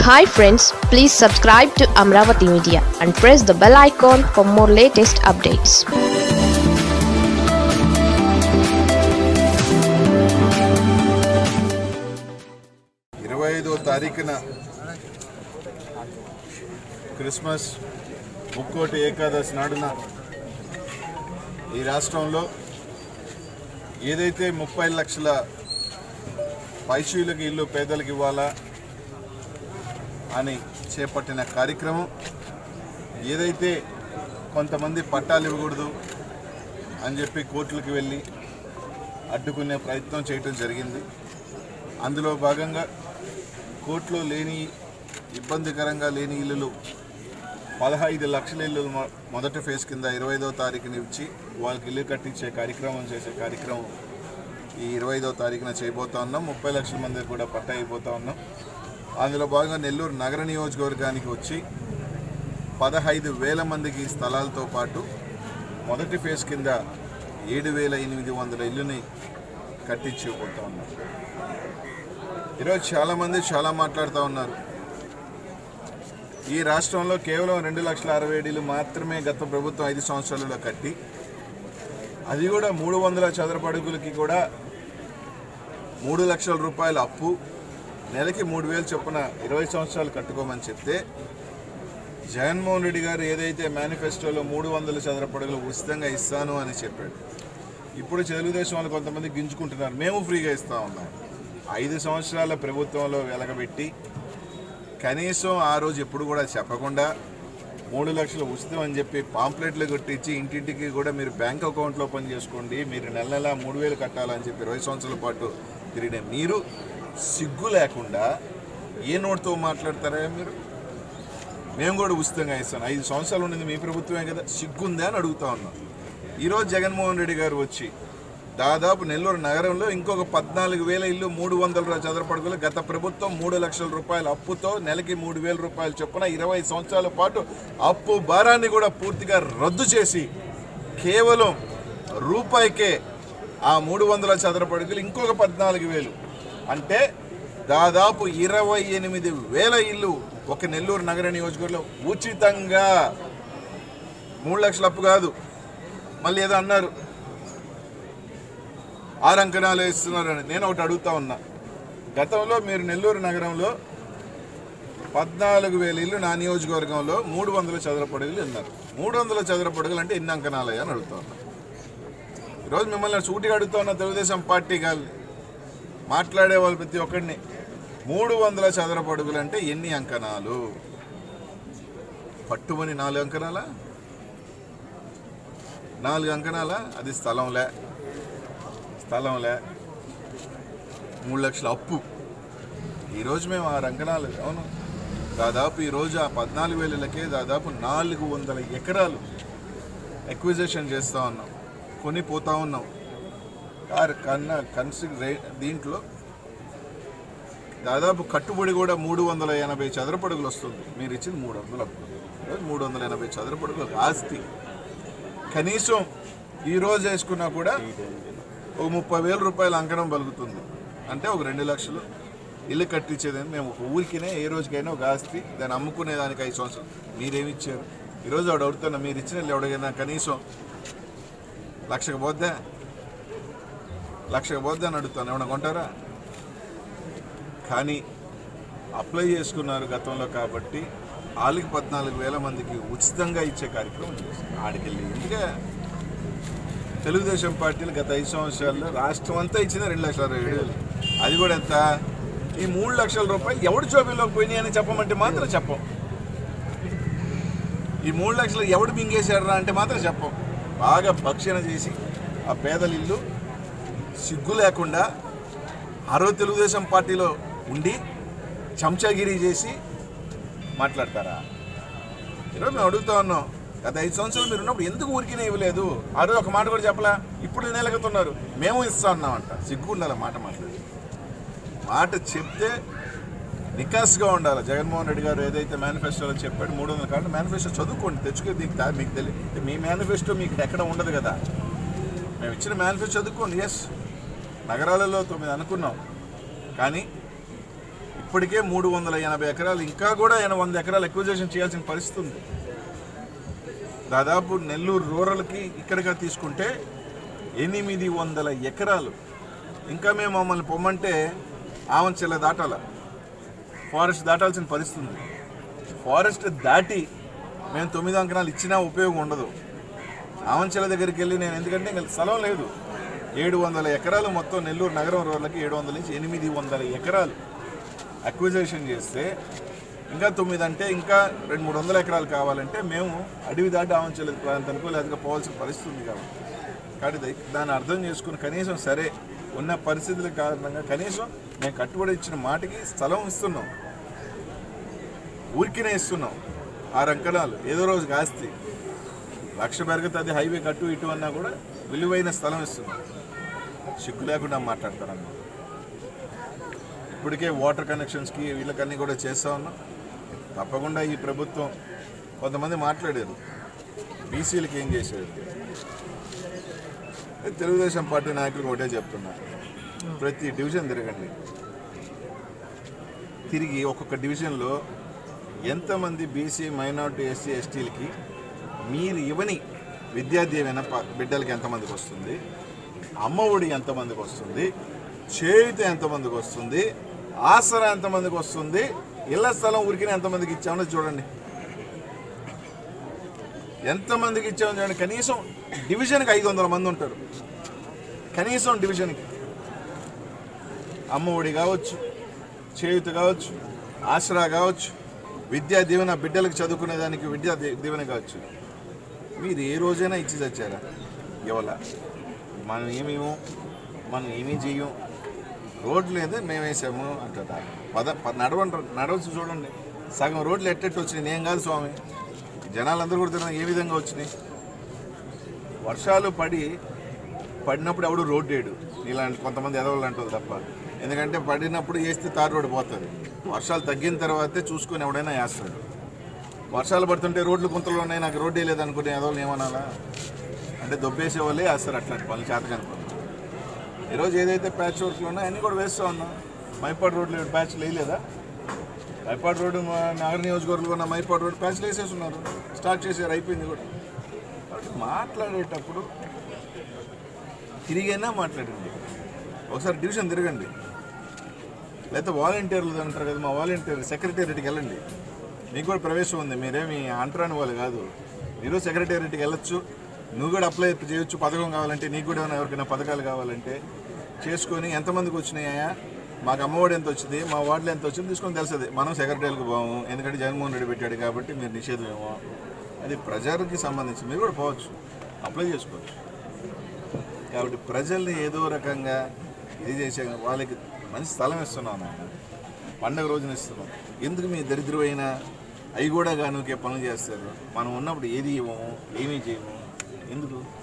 hi friends please subscribe to Amaravati media and press the bell icon for more latest updates ఇరవై ఐదో తారీఖున Christmas ముక్కోటి ఏకాదశి నాడున ఈ రాష్ట్రంలో ఏదైతే ముప్పై లక్షల పైశీలకు ఇల్లు పేదలకు ఇవ్వాలా అని చేపట్టిన కార్యక్రమం ఏదైతే కొంతమంది పట్టాలు ఇవ్వకూడదు అని చెప్పి కోర్టులకు వెళ్ళి అడ్డుకునే ప్రయత్నం చేయటం జరిగింది అందులో భాగంగా కోర్టులో లేని ఇబ్బందికరంగా లేని ఇల్లులు పదహైదు లక్షల ఇల్లు మొ- మొదటి ఫేజ్ కింద ఇరవై ఐదో తారీఖున ఇచ్చి వాళ్ళకి ఇల్లు కట్టించే కార్యక్రమం చేసే కార్యక్రమం ఈ ఇరవై ఐదో తారీఖున చేయబోతా ఉన్నాం ముప్పై లక్షల మందికి కూడా పట్టా అయిపోతా ఉన్నాం అందులో భాగంగా నెల్లూరు నగర నియోజకవర్గానికి వచ్చి పదహైదు వేల మందికి స్థలాలతో పాటు మొదటి ఫేజ్ కింద ఏడు వేల ఎనిమిది వందల ఇల్లుని కట్టించిపోతా ఉన్నాం ఈరోజు చాలామంది చాలా మాట్లాడుతూ ఉన్నారు ఈ రాష్ట్రంలో కేవలం రెండు లక్షల అరవై ఏడులు మాత్రమే గత ప్రభుత్వం ఐదు సంవత్సరాలలో కట్టి అది కూడా మూడు వందల చదరపు అడుగులకి కూడా మూడు లక్షల రూపాయల అప్పు నెలకి మూడు వేలు చొప్పున ఇరవై సంవత్సరాలు కట్టుకోమని చెప్తే జగన్మోహన్ రెడ్డి గారు ఏదైతే మేనిఫెస్టోలో మూడు వందల చదరపు అడుగులు ఉచితంగా ఇస్తాను అని చెప్పాడు ఇప్పుడు తెలుగుదేశం వాళ్ళు కొంతమంది గింజుకుంటున్నారు మేము ఫ్రీగా ఇస్తా ఉన్నాం ఐదు సంవత్సరాల ప్రభుత్వంలో వెలగబెట్టి కనీసం ఆ రోజు ఎప్పుడు కూడా చెప్పకుండా మూడు లక్షలు ఉచితం అని చెప్పి పాంప్లెట్లు కొట్టించి ఇంటింటికి కూడా మీరు బ్యాంక్ అకౌంట్లో పని చేసుకోండి మీరు నెల నెల మూడు వేలు కట్టాలని చెప్పి ఇరవై సంవత్సరాల పాటు తిరిగిన మీరు సిగ్గు లేకుండా ఏ నోటితో మాట్లాడతారా మీరు మేము కూడా ఉచితంగా ఇస్తాను ఐదు సంవత్సరాలు ఉండేది మీ ప్రభుత్వమే కదా సిగ్గుందా అని అడుగుతా ఉన్నాం ఈరోజు జగన్మోహన్ రెడ్డి గారు వచ్చి దాదాపు నెల్లూరు నగరంలో ఇంకొక పద్నాలుగు వేల ఇల్లు మూడు వందల చదరపడుగులు గత ప్రభుత్వం మూడు లక్షల రూపాయల అప్పుతో నెలకి మూడు వేల రూపాయలు చొప్పున ఇరవై సంవత్సరాల పాటు అప్పు భారాన్ని కూడా పూర్తిగా రద్దు చేసి కేవలం రూపాయికే ఆ మూడు వందల చదరపడుగులు ఇంకొక పద్నాలుగు వేలు అంటే దాదాపు ఇరవై ఎనిమిది వేల ఇల్లు ఒక నెల్లూరు నగర నియోజకవర్గంలో ఉచితంగా మూడు లక్షల అప్పు కాదు మళ్ళీ ఏదో అన్నారు ఆరు అంకణాలు ఇస్తున్నారని నేను ఒకటి అడుగుతా ఉన్నా గతంలో మీరు నెల్లూరు నగరంలో పద్నాలుగు వేల ఇల్లు నా నియోజకవర్గంలో మూడు వందల చదరపడుగులు ఉన్నారు మూడు వందల చదరపడుగులు అంటే ఎన్ని అంకణాలయ్యా అని అడుగుతా ఉన్నా ఈరోజు మిమ్మల్ని సూటిగా అడుగుతా ఉన్న తెలుగుదేశం పార్టీ కాదు మాట్లాడే వాళ్ళు ప్రతి ఒక్కడిని మూడు వందల చదరపు అడుగులు అంటే ఎన్ని అంకణాలు పట్టుమని నాలుగు అంకణాలా నాలుగు అంకణాల అది స్థలంలే స్థలంలే మూడు లక్షల అప్పు ఈరోజు మేము ఆరు అంకణాలు అవును దాదాపు ఈరోజు ఆ పద్నాలుగు వేలకే దాదాపు నాలుగు వందల ఎకరాలు ఎక్విజిషన్ చేస్తూ ఉన్నాం కొని పోతా ఉన్నాం ఆరు కన్నా కన్సి రే దీంట్లో దాదాపు కట్టుబడి కూడా మూడు వందల ఎనభై చదరపడుగులు వస్తుంది మీరు ఇచ్చింది మూడు వందల ఈరోజు మూడు వందల ఎనభై చదరపడుగులు ఒక ఆస్తి కనీసం ఈ రోజు వేసుకున్నా కూడా ఒక ముప్పై వేల రూపాయల అంకణం పలుకుతుంది అంటే ఒక రెండు లక్షలు ఇల్లు కట్టించేదని మేము ఒక ఊరికినే ఏ రోజుకైనా ఒక ఆస్తి దాన్ని అమ్ముకునే దానికి ఐదు సంవత్సరాలు మీరేమి ఇచ్చారు ఈరోజు ఆవిడ అడుగుతున్నా మీరు ఇచ్చిన ఇల్లు ఎవడికైనా కనీసం లక్షకు పోద్దా లక్షకు పోద్దా అని అడుగుతాను ఏమన్నా కొంటారా కానీ అప్లై చేసుకున్నారు గతంలో కాబట్టి వాళ్ళకి పద్నాలుగు వేల మందికి ఉచితంగా ఇచ్చే కార్యక్రమం చేశారు ఆడికెళ్ళి ఎందుకే తెలుగుదేశం పార్టీలు గత ఐదు సంవత్సరాల్లో రాష్ట్రం అంతా ఇచ్చిన రెండు లక్షల అరవై ఏడు వేలు అది కూడా ఎంత ఈ మూడు లక్షల రూపాయలు ఎవడి జోబీలోకి పోయినాయి అని చెప్పమంటే మాత్రం చెప్పం ఈ మూడు లక్షలు ఎవడు మింగేశాడరా అంటే మాత్రం చెప్పం బాగా భక్షణ చేసి ఆ పేదల ఇల్లు సిగ్గు లేకుండా ఆరో తెలుగుదేశం పార్టీలో ఉండి చెంచాగిరి చేసి మాట్లాడతారా ఈరోజు మేము అడుగుతా ఉన్నాం గత ఐదు సంవత్సరాలు మీరు ఉన్నప్పుడు ఎందుకు ఊరికినే ఇవ్వలేదు ఆ రోజు ఒక మాట కూడా చెప్పలా ఇప్పుడు నేలకెత్తున్నారు మేము ఇస్తా ఉన్నామంట సిగ్గు ఉండాలి మాట మాట్లాడి మాట చెప్తే నికాస్గా ఉండాలి జగన్మోహన్ రెడ్డి గారు ఏదైతే మేనిఫెస్టోలో చెప్పాడు మూడు వందల కాబట్టి మేనిఫెస్టో చదువుకోండి తెచ్చుకుని మీకు తా- మీకు తెలియదు మీ మేనిఫెస్టో మీకు ఎక్కడ ఉండదు కదా మేము ఇచ్చిన మేనిఫెస్టో చదువుకోండి ఎస్ నగరాలలో తొమ్మిది అనుకున్నాం కానీ ఇప్పటికే మూడు వందల ఎనభై ఎకరాలు ఇంకా కూడా ఎన- వంద ఎకరాలు ఎక్విజేషన్ చేయాల్సిన పరిస్థితి ఉంది దాదాపు నెల్లూరు రూరల్కి ఇక్కడిగా తీసుకుంటే ఎనిమిది వందల ఎకరాలు ఇంకా మేము మమ్మల్ని పొమ్మంటే ఆవంచెల దాటాల ఫారెస్ట్ దాటాల్సిన పరిస్థితి ఉంది ఫారెస్ట్ దాటి మేము తొమ్మిది అంకణాలు ఇచ్చినా ఉపయోగం ఉండదు ఆవంచెల దగ్గరికి వెళ్ళి నేను ఎందుకంటే ఇంకా స్థలం లేదు ఏడు వందల ఎకరాలు మొత్తం నెల్లూరు నగరం రోడ్లకి ఏడు వందల నుంచి ఎనిమిది వందల ఎకరాలు అక్విజేషన్ చేస్తే ఇంకా తొమ్మిది అంటే ఇంకా రెండు మూడు వందల ఎకరాలు కావాలంటే మేము అడవి దాటి ఆవంచెల ప్రాంతానికో లేదా పోవాల్సిన పరిస్థితి ఉంది కాబట్టి కాబట్టి దా- దాన్ని అర్థం చేసుకుని కనీసం సరే ఉన్న పరిస్థితుల కారణంగా కనీసం మేము కట్టుబడి ఇచ్చిన మాటకి స్థలం ఇస్తున్నాం ఊరికినే ఇస్తున్నాం ఆరు అంకణాలు ఏదో రోజు కాస్తి లక్ష పెరుగుతుంది హైవే కట్టు ఇటు అన్నా కూడా విలువైన స్థలం ఇస్తున్నాం సిగ్గు లేకుండా మాట్లాడతారన్న ఇప్పటికే వాటర్ కనెక్షన్స్కి వీళ్ళకన్నీ కూడా చేస్తా ఉన్నాం తప్పకుండా ఈ ప్రభుత్వం కొంతమంది మాట్లాడారు బీసీలకి ఏం చేసేది తెలుగుదేశం పార్టీ నాయకులు ఒకటే చెప్తున్నా ప్రతి డివిజన్ తిరగండి తిరిగి ఒక్కొక్క డివిజన్లో ఎంతమంది బీసీ మైనార్టీ ఎస్సీ ఎస్టీలకి మీరు ఇవ్వని విద్యా దీవెన ప- బిడ్డలకి ఎంతమందికి వస్తుంది అమ్మ ఒడి ఎంతమందికి వస్తుంది చేయుత ఎంతమందికి వస్తుంది ఆసరా ఎంతమందికి వస్తుంది ఇళ్ల స్థలం ఉరికిన ఎంతమందికి ఇచ్చామో చూడండి ఎంతమందికి ఇచ్చామో చూడండి కనీసం డివిజన్కి ఐదు వందల మంది ఉంటారు కనీసం డివిజన్కి అమ్మ ఒడి కావచ్చు చేయుత కావచ్చు ఆసరా కావచ్చు విద్యా దీవెన బిడ్డలకు చదువుకునే దానికి విద్యా దీ- దీవెన కావచ్చు మీరు ఏ రోజైనా ఇచ్చి చచ్చారా ఇవాళ మనం ఏమేమో మనం ఏమీ చెయ్యం రోడ్లు లేదు మేము వేసాము అంటారా పద పద నడవండి నడవచ్చు చూడండి సగం రోడ్లు ఎట్టెట్టు వచ్చినాయి నేను కాదు స్వామి జనాలందరూ కూడా తిన్నా ఏ విధంగా వచ్చినాయి వర్షాలు పడి పడినప్పుడు ఎవడు రోడ్డు వేయడు ఇలాంటి కొంతమంది ఎదవలు అంటుంది తప్ప ఎందుకంటే పడినప్పుడు వేస్తే తారు రోడ్డు పోతుంది వర్షాలు తగ్గిన తర్వాతే చూసుకొని ఎవడైనా వేస్తాడు వర్షాలు పడుతుంటే రోడ్లు గుంతలు ఉన్నాయి నాకు రోడ్డు వేయలేదు అనుకునే ఎదవలు ఏమనాలా అంటే దొబ్బేసే వాళ్ళే వేస్తారు అట్లాంటి పనులు చేతకాని పనులు ఈరోజు ఏదైతే ప్యాచ్ వర్క్లు ఉన్నాయో అన్నీ కూడా వేస్తూ ఉన్నాం మైపాడు రోడ్లు ప్యాచ్ వేయలేదా మైపాడు రోడ్డు మా నగర నియోజకవర్గంలో ఉన్న మైపాడు రోడ్డు ప్యాచ్లు వేసేస్తున్నారు స్టార్ట్ చేసారు అయిపోయింది కూడా కాబట్టి మాట్లాడేటప్పుడు తిరిగైనా మాట్లాడండి ఒకసారి డివిజన్ తిరగండి లేకపోతే వాలంటీర్లు అంటారు కదా మా వాలంటీర్ సెక్రటేరియట్కి వెళ్ళండి మీకు కూడా ప్రవేశం ఉంది మీరేమి అంటరాని వాళ్ళు కాదు మీరు సెక్రటేరియట్కి వెళ్ళొచ్చు నువ్వు కూడా అప్లై చేయొచ్చు పథకం కావాలంటే నీకు కూడా ఏమైనా ఎవరికైనా పథకాలు కావాలంటే చేసుకొని ఎంతమందికి వచ్చినాయా మాకు అమ్మఒడి ఎంత వచ్చింది మా వార్డులో ఎంత వచ్చింది తీసుకొని తెలుస్తుంది మనం సెక్రటరీలకు పోము ఎందుకంటే జగన్మోహన్ రెడ్డి పెట్టాడు కాబట్టి మీరు నిషేధమేమో అది ప్రజలకి సంబంధించి మీరు కూడా పోవచ్చు అప్లై చేసుకోవచ్చు కాబట్టి ప్రజల్ని ఏదో రకంగా ఇది చేసే వాళ్ళకి మంచి స్థలం ఇస్తున్నాం నాయన పండగ రోజున ఇస్తున్నాం ఎందుకు మీ దరిద్రమైన అవి కూడా గానుకే పనులు చేస్తారు మనం ఉన్నప్పుడు ఏది ఇవ్వము ఏమీ చేయము ఎందుకు